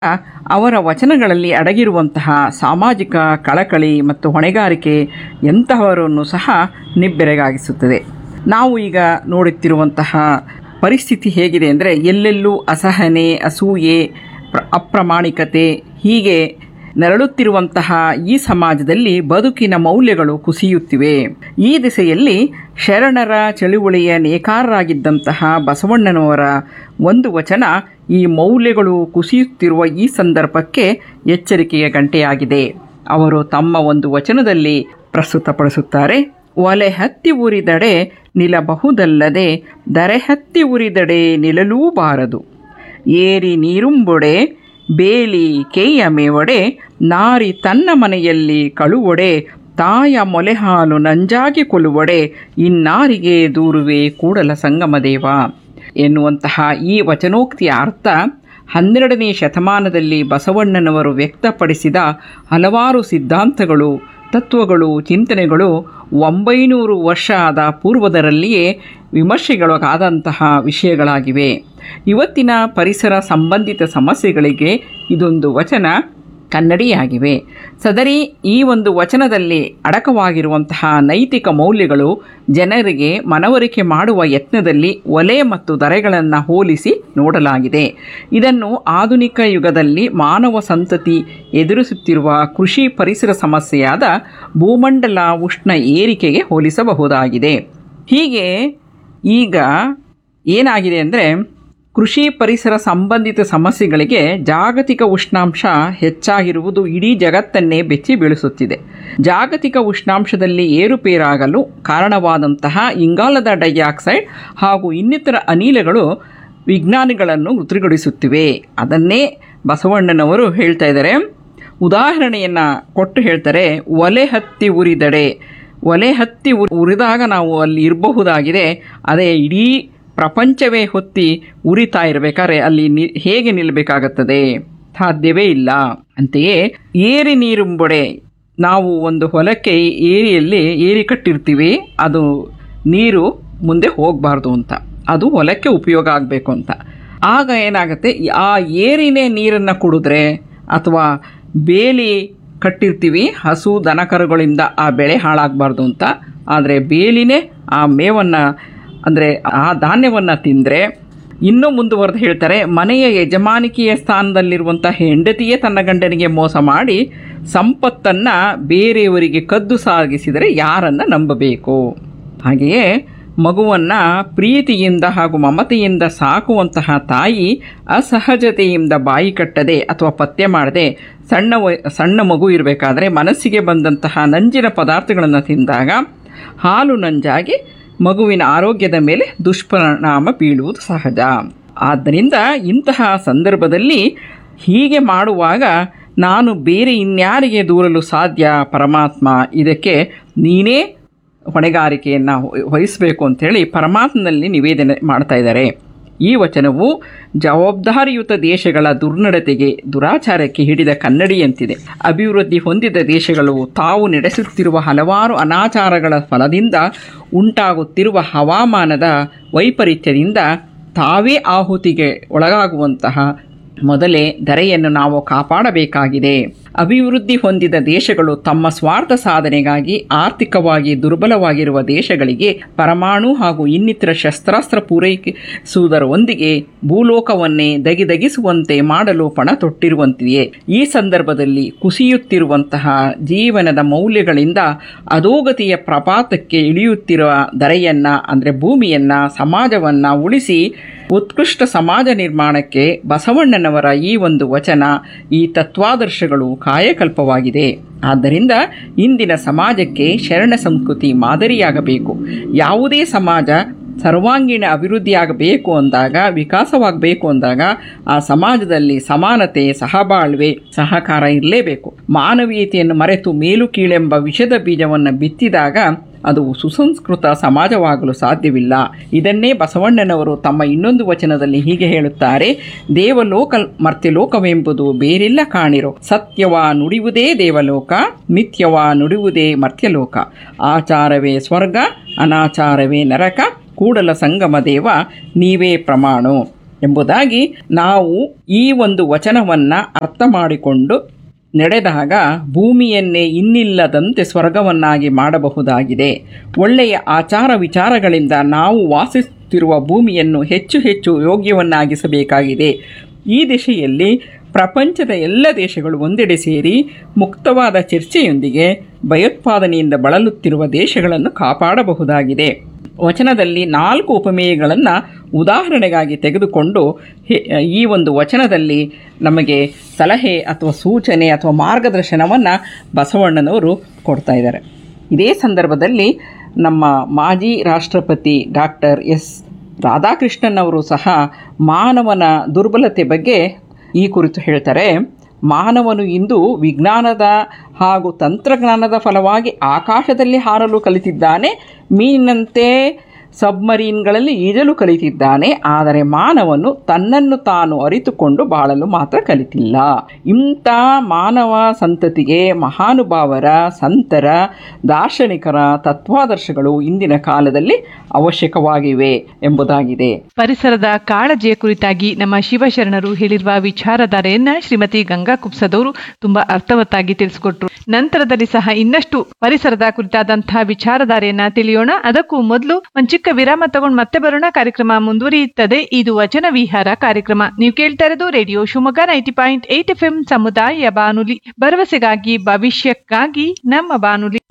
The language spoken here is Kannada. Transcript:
ಅವರ ವಚನಗಳಲ್ಲಿ ಅಡಗಿರುವಂತಹ ಸಾಮಾಜಿಕ ಕಳಕಳಿ ಮತ್ತು ಹೊಣೆಗಾರಿಕೆ ಎಂತಹವರನ್ನು ಸಹ ನಿಬ್ಬೆರಗಾಗಿಸುತ್ತದೆ ನಾವು ಈಗ ನೋಡುತ್ತಿರುವಂತಹ ಪರಿಸ್ಥಿತಿ ಹೇಗಿದೆ ಅಂದರೆ ಎಲ್ಲೆಲ್ಲೂ ಅಸಹನೆ ಅಸೂಯೆ ಪ್ರ ಅಪ್ರಾಮಾಣಿಕತೆ ಹೀಗೆ ನರಳುತ್ತಿರುವಂತಹ ಈ ಸಮಾಜದಲ್ಲಿ ಬದುಕಿನ ಮೌಲ್ಯಗಳು ಕುಸಿಯುತ್ತಿವೆ ಈ ದಿಸೆಯಲ್ಲಿ ಶರಣರ ಚಳುವಳಿಯ ನೇಕಾರರಾಗಿದ್ದಂತಹ ಬಸವಣ್ಣನವರ ಒಂದು ವಚನ ಈ ಮೌಲ್ಯಗಳು ಕುಸಿಯುತ್ತಿರುವ ಈ ಸಂದರ್ಭಕ್ಕೆ ಎಚ್ಚರಿಕೆಯ ಗಂಟೆಯಾಗಿದೆ ಅವರು ತಮ್ಮ ಒಂದು ವಚನದಲ್ಲಿ ಪ್ರಸ್ತುತಪಡಿಸುತ್ತಾರೆ ಒಲೆ ಹತ್ತಿ ಉರಿದಡೆ ನಿಲ್ಲಬಹುದಲ್ಲದೆ ದರೆ ಹತ್ತಿ ಉರಿದಡೆ ನಿಲ್ಲಲೂಬಾರದು ಏರಿ ನೀರುಂಬೊಡೆ ಬೇಲಿ ಕೇಯ ಮೇವೊಡೆ ನಾರಿ ತನ್ನ ಮನೆಯಲ್ಲಿ ಕಳುವೊಡೆ ತಾಯ ಮೊಲೆ ಹಾಲು ನಂಜಾಗಿ ಕೊಲುವೊಡೆ ಇನ್ನಾರಿಗೆ ದೂರುವೆ ಕೂಡಲ ಸಂಗಮದೇವ ಎನ್ನುವಂತಹ ಈ ವಚನೋಕ್ತಿಯ ಅರ್ಥ ಹನ್ನೆರಡನೇ ಶತಮಾನದಲ್ಲಿ ಬಸವಣ್ಣನವರು ವ್ಯಕ್ತಪಡಿಸಿದ ಹಲವಾರು ಸಿದ್ಧಾಂತಗಳು ತತ್ವಗಳು ಚಿಂತನೆಗಳು ಒಂಬೈನೂರು ವರ್ಷ ಆದ ಪೂರ್ವದರಲ್ಲಿಯೇ ವಿಮರ್ಶೆಗೊಳಗಾದಂತಹ ವಿಷಯಗಳಾಗಿವೆ ಇವತ್ತಿನ ಪರಿಸರ ಸಂಬಂಧಿತ ಸಮಸ್ಯೆಗಳಿಗೆ ಇದೊಂದು ವಚನ ಕನ್ನಡಿಯಾಗಿವೆ ಸದರಿ ಈ ಒಂದು ವಚನದಲ್ಲಿ ಅಡಕವಾಗಿರುವಂತಹ ನೈತಿಕ ಮೌಲ್ಯಗಳು ಜನರಿಗೆ ಮನವರಿಕೆ ಮಾಡುವ ಯತ್ನದಲ್ಲಿ ಒಲೆ ಮತ್ತು ದರೆಗಳನ್ನು ಹೋಲಿಸಿ ನೋಡಲಾಗಿದೆ ಇದನ್ನು ಆಧುನಿಕ ಯುಗದಲ್ಲಿ ಮಾನವ ಸಂತತಿ ಎದುರಿಸುತ್ತಿರುವ ಕೃಷಿ ಪರಿಸರ ಸಮಸ್ಯೆಯಾದ ಭೂಮಂಡಲ ಉಷ್ಣ ಏರಿಕೆಗೆ ಹೋಲಿಸಬಹುದಾಗಿದೆ ಹೀಗೆ ಈಗ ಏನಾಗಿದೆ ಅಂದರೆ ಕೃಷಿ ಪರಿಸರ ಸಂಬಂಧಿತ ಸಮಸ್ಯೆಗಳಿಗೆ ಜಾಗತಿಕ ಉಷ್ಣಾಂಶ ಹೆಚ್ಚಾಗಿರುವುದು ಇಡೀ ಜಗತ್ತನ್ನೇ ಬೆಚ್ಚಿ ಬೀಳಿಸುತ್ತಿದೆ ಜಾಗತಿಕ ಉಷ್ಣಾಂಶದಲ್ಲಿ ಏರುಪೇರಾಗಲು ಕಾರಣವಾದಂತಹ ಇಂಗಾಲದ ಡೈಆಕ್ಸೈಡ್ ಹಾಗೂ ಇನ್ನಿತರ ಅನಿಲಗಳು ವಿಜ್ಞಾನಿಗಳನ್ನು ಉಸಿರುಗಡಿಸುತ್ತಿವೆ ಅದನ್ನೇ ಬಸವಣ್ಣನವರು ಹೇಳ್ತಾ ಇದ್ದಾರೆ ಉದಾಹರಣೆಯನ್ನು ಕೊಟ್ಟು ಹೇಳ್ತಾರೆ ಒಲೆ ಹತ್ತಿ ಉರಿದಡೆ ಒಲೆ ಹತ್ತಿ ಉರಿ ಉರಿದಾಗ ನಾವು ಅಲ್ಲಿ ಇರಬಹುದಾಗಿದೆ ಅದೇ ಇಡೀ ಪ್ರಪಂಚವೇ ಹೊತ್ತಿ ಉರಿತಾ ಇರಬೇಕಾದ್ರೆ ಅಲ್ಲಿ ನಿ ಹೇಗೆ ನಿಲ್ಲಬೇಕಾಗುತ್ತದೆ ಸಾಧ್ಯವೇ ಇಲ್ಲ ಅಂತೆಯೇ ಏರಿ ನೀರುಂಬೊಡೆ ನಾವು ಒಂದು ಹೊಲಕ್ಕೆ ಏರಿಯಲ್ಲಿ ಏರಿ ಕಟ್ಟಿರ್ತೀವಿ ಅದು ನೀರು ಮುಂದೆ ಹೋಗಬಾರ್ದು ಅಂತ ಅದು ಹೊಲಕ್ಕೆ ಉಪಯೋಗ ಆಗಬೇಕು ಅಂತ ಆಗ ಏನಾಗುತ್ತೆ ಆ ಏರಿನೇ ನೀರನ್ನು ಕುಡಿದ್ರೆ ಅಥವಾ ಬೇಲಿ ಕಟ್ಟಿರ್ತೀವಿ ಹಸು ದನಕರುಗಳಿಂದ ಆ ಬೆಳೆ ಹಾಳಾಗಬಾರ್ದು ಅಂತ ಆದರೆ ಬೇಲಿನೇ ಆ ಮೇವನ್ನು ಅಂದರೆ ಆ ಧಾನ್ಯವನ್ನು ತಿಂದರೆ ಇನ್ನೂ ಮುಂದುವರೆದು ಹೇಳ್ತಾರೆ ಮನೆಯ ಯಜಮಾನಿಕೆಯ ಸ್ಥಾನದಲ್ಲಿರುವಂಥ ಹೆಂಡತಿಯೇ ತನ್ನ ಗಂಡನಿಗೆ ಮೋಸ ಮಾಡಿ ಸಂಪತ್ತನ್ನು ಬೇರೆಯವರಿಗೆ ಕದ್ದು ಸಾಗಿಸಿದರೆ ಯಾರನ್ನು ನಂಬಬೇಕು ಹಾಗೆಯೇ ಮಗುವನ್ನು ಪ್ರೀತಿಯಿಂದ ಹಾಗೂ ಮಮತೆಯಿಂದ ಸಾಕುವಂತಹ ತಾಯಿ ಅಸಹಜತೆಯಿಂದ ಬಾಯಿ ಕಟ್ಟದೆ ಅಥವಾ ಪತ್ತೆ ಮಾಡದೆ ಸಣ್ಣ ವ ಸಣ್ಣ ಮಗು ಇರಬೇಕಾದ್ರೆ ಮನಸ್ಸಿಗೆ ಬಂದಂತಹ ನಂಜಿನ ಪದಾರ್ಥಗಳನ್ನು ತಿಂದಾಗ ಹಾಲು ನಂಜಾಗಿ ಮಗುವಿನ ಆರೋಗ್ಯದ ಮೇಲೆ ದುಷ್ಪರಿಣಾಮ ಬೀಳುವುದು ಸಹಜ ಆದ್ದರಿಂದ ಇಂತಹ ಸಂದರ್ಭದಲ್ಲಿ ಹೀಗೆ ಮಾಡುವಾಗ ನಾನು ಬೇರೆ ಇನ್ಯಾರಿಗೆ ದೂರಲು ಸಾಧ್ಯ ಪರಮಾತ್ಮ ಇದಕ್ಕೆ ನೀನೇ ಹೊಣೆಗಾರಿಕೆಯನ್ನು ವಹಿಸಬೇಕು ಅಂಥೇಳಿ ಪರಮಾತ್ಮನಲ್ಲಿ ನಿವೇದನೆ ಮಾಡ್ತಾ ಇದ್ದಾರೆ ಈ ವಚನವು ಜವಾಬ್ದಾರಿಯುತ ದೇಶಗಳ ದುರ್ನಡತೆಗೆ ದುರಾಚಾರಕ್ಕೆ ಹಿಡಿದ ಕನ್ನಡಿಯಂತಿದೆ ಅಭಿವೃದ್ಧಿ ಹೊಂದಿದ ದೇಶಗಳು ತಾವು ನಡೆಸುತ್ತಿರುವ ಹಲವಾರು ಅನಾಚಾರಗಳ ಫಲದಿಂದ ಉಂಟಾಗುತ್ತಿರುವ ಹವಾಮಾನದ ವೈಪರೀತ್ಯದಿಂದ ತಾವೇ ಆಹುತಿಗೆ ಒಳಗಾಗುವಂತಹ ಮೊದಲೇ ಧರೆಯನ್ನು ನಾವು ಕಾಪಾಡಬೇಕಾಗಿದೆ ಅಭಿವೃದ್ಧಿ ಹೊಂದಿದ ದೇಶಗಳು ತಮ್ಮ ಸ್ವಾರ್ಥ ಸಾಧನೆಗಾಗಿ ಆರ್ಥಿಕವಾಗಿ ದುರ್ಬಲವಾಗಿರುವ ದೇಶಗಳಿಗೆ ಪರಮಾಣು ಹಾಗೂ ಇನ್ನಿತರ ಶಸ್ತ್ರಾಸ್ತ್ರ ಪೂರೈಸುವುದರೊಂದಿಗೆ ಭೂಲೋಕವನ್ನೇ ದಗಿದಗಿಸುವಂತೆ ಮಾಡಲು ಪಣ ತೊಟ್ಟಿರುವಂತಿದೆ ಈ ಸಂದರ್ಭದಲ್ಲಿ ಕುಸಿಯುತ್ತಿರುವಂತಹ ಜೀವನದ ಮೌಲ್ಯಗಳಿಂದ ಅಧೋಗತಿಯ ಪ್ರಪಾತಕ್ಕೆ ಇಳಿಯುತ್ತಿರುವ ಧರೆಯನ್ನ ಅಂದರೆ ಭೂಮಿಯನ್ನ ಸಮಾಜವನ್ನ ಉಳಿಸಿ ಉತ್ಕೃಷ್ಟ ಸಮಾಜ ನಿರ್ಮಾಣಕ್ಕೆ ಬಸವಣ್ಣನವರ ಈ ಒಂದು ವಚನ ಈ ತತ್ವಾದರ್ಶಗಳು ಕಾಯಕಲ್ಪವಾಗಿದೆ ಆದ್ದರಿಂದ ಇಂದಿನ ಸಮಾಜಕ್ಕೆ ಶರಣ ಸಂಸ್ಕೃತಿ ಮಾದರಿಯಾಗಬೇಕು ಯಾವುದೇ ಸಮಾಜ ಸರ್ವಾಂಗೀಣ ಅಭಿವೃದ್ಧಿಯಾಗಬೇಕು ಅಂದಾಗ ವಿಕಾಸವಾಗಬೇಕು ಅಂದಾಗ ಆ ಸಮಾಜದಲ್ಲಿ ಸಮಾನತೆ ಸಹಬಾಳ್ವೆ ಸಹಕಾರ ಇರಲೇಬೇಕು ಮಾನವೀಯತೆಯನ್ನು ಮರೆತು ಮೇಲು ಕೀಳೆಂಬ ವಿಷದ ಬೀಜವನ್ನು ಬಿತ್ತಿದಾಗ ಅದು ಸುಸಂಸ್ಕೃತ ಸಮಾಜವಾಗಲು ಸಾಧ್ಯವಿಲ್ಲ ಇದನ್ನೇ ಬಸವಣ್ಣನವರು ತಮ್ಮ ಇನ್ನೊಂದು ವಚನದಲ್ಲಿ ಹೀಗೆ ಹೇಳುತ್ತಾರೆ ದೇವಲೋಕ ಮರ್ತ್ಯಲೋಕವೆಂಬುದು ಬೇರೆಲ್ಲ ಕಾಣಿರೋ ಸತ್ಯವ ನುಡಿಯುವುದೇ ದೇವಲೋಕ ಮಿಥ್ಯವ ನುಡಿಯುವುದೇ ಮರ್ತ್ಯಲೋಕ ಆಚಾರವೇ ಸ್ವರ್ಗ ಅನಾಚಾರವೇ ನರಕ ಕೂಡಲ ಸಂಗಮ ದೇವ ನೀವೇ ಪ್ರಮಾಣು ಎಂಬುದಾಗಿ ನಾವು ಈ ಒಂದು ವಚನವನ್ನು ಅರ್ಥ ಮಾಡಿಕೊಂಡು ನಡೆದಾಗ ಭೂಮಿಯನ್ನೇ ಇನ್ನಿಲ್ಲದಂತೆ ಸ್ವರ್ಗವನ್ನಾಗಿ ಮಾಡಬಹುದಾಗಿದೆ ಒಳ್ಳೆಯ ಆಚಾರ ವಿಚಾರಗಳಿಂದ ನಾವು ವಾಸಿಸುತ್ತಿರುವ ಭೂಮಿಯನ್ನು ಹೆಚ್ಚು ಹೆಚ್ಚು ಯೋಗ್ಯವನ್ನಾಗಿಸಬೇಕಾಗಿದೆ ಈ ದಿಶೆಯಲ್ಲಿ ಪ್ರಪಂಚದ ಎಲ್ಲ ದೇಶಗಳು ಒಂದೆಡೆ ಸೇರಿ ಮುಕ್ತವಾದ ಚರ್ಚೆಯೊಂದಿಗೆ ಭಯೋತ್ಪಾದನೆಯಿಂದ ಬಳಲುತ್ತಿರುವ ದೇಶಗಳನ್ನು ಕಾಪಾಡಬಹುದಾಗಿದೆ ವಚನದಲ್ಲಿ ನಾಲ್ಕು ಉಪಮೇಯಗಳನ್ನು ಉದಾಹರಣೆಗಾಗಿ ತೆಗೆದುಕೊಂಡು ಹೆ- ಈ ಒಂದು ವಚನದಲ್ಲಿ ನಮಗೆ ಸಲಹೆ ಅಥವಾ ಸೂಚನೆ ಅಥವಾ ಮಾರ್ಗದರ್ಶನವನ್ನು ಬಸವಣ್ಣನವರು ಕೊಡ್ತಾ ಇದ್ದಾರೆ ಇದೇ ಸಂದರ್ಭದಲ್ಲಿ ನಮ್ಮ ಮಾಜಿ ರಾಷ್ಟ್ರಪತಿ ಡಾಕ್ಟರ್ ಎಸ್ ರಾಧಾಕೃಷ್ಣನ್ ಅವರು ಸಹ ಮಾನವನ ದುರ್ಬಲತೆ ಬಗ್ಗೆ ಈ ಕುರಿತು ಹೇಳ್ತಾರೆ ಮಾನವನು ಇಂದು ವಿಜ್ಞಾನದ ಹಾಗೂ ತಂತ್ರಜ್ಞಾನದ ಫಲವಾಗಿ ಆಕಾಶದಲ್ಲಿ ಹಾರಲು ಕಲಿತಿದ್ದಾನೆ ಮೀನಿನಂತೆ ಸಬ್ಮರೀನ್ಗಳಲ್ಲಿ ಈಜಲು ಕಲಿತಿದ್ದಾನೆ ಆದರೆ ಮಾನವನು ತನ್ನನ್ನು ತಾನು ಅರಿತುಕೊಂಡು ಬಾಳಲು ಮಾತ್ರ ಕಲಿತಿಲ್ಲ ಇಂಥ ಮಾನವ ಸಂತತಿಗೆ ಮಹಾನುಭಾವರ ಸಂತರ ದಾರ್ಶನಿಕರ ತತ್ವಾದರ್ಶಗಳು ಇಂದಿನ ಕಾಲದಲ್ಲಿ ಅವಶ್ಯಕವಾಗಿವೆ ಎಂಬುದಾಗಿದೆ ಪರಿಸರದ ಕಾಳಜಿಯ ಕುರಿತಾಗಿ ನಮ್ಮ ಶಿವಶರಣರು ಹೇಳಿರುವ ವಿಚಾರಧಾರೆಯನ್ನ ಶ್ರೀಮತಿ ಗಂಗಾ ಕುಪ್ಸದವರು ತುಂಬಾ ಅರ್ಥವತ್ತಾಗಿ ತಿಳಿಸಿಕೊಟ್ರು ನಂತರದಲ್ಲಿ ಸಹ ಇನ್ನಷ್ಟು ಪರಿಸರದ ಕುರಿತಾದಂತಹ ವಿಚಾರಧಾರೆಯನ್ನ ತಿಳಿಯೋಣ ಅದಕ್ಕೂ ಮೊದಲು ಒಂದ್ ಚಿಕ್ಕ ವಿರಾಮ ತಗೊಂಡು ಮತ್ತೆ ಬರೋಣ ಕಾರ್ಯಕ್ರಮ ಮುಂದುವರಿಯುತ್ತದೆ ಇದು ವಚನ ವಿಹಾರ ಕಾರ್ಯಕ್ರಮ ನೀವು ಕೇಳ್ತಾ ಇರೋದು radio Shivamogga ninety point eight F M ಸಮುದಾಯ ಬಾನುಲಿ ಭರವಸೆಗಾಗಿ ಭವಿಷ್ಯಕ್ಕಾಗಿ ನಮ್ಮ ಬಾನುಲಿ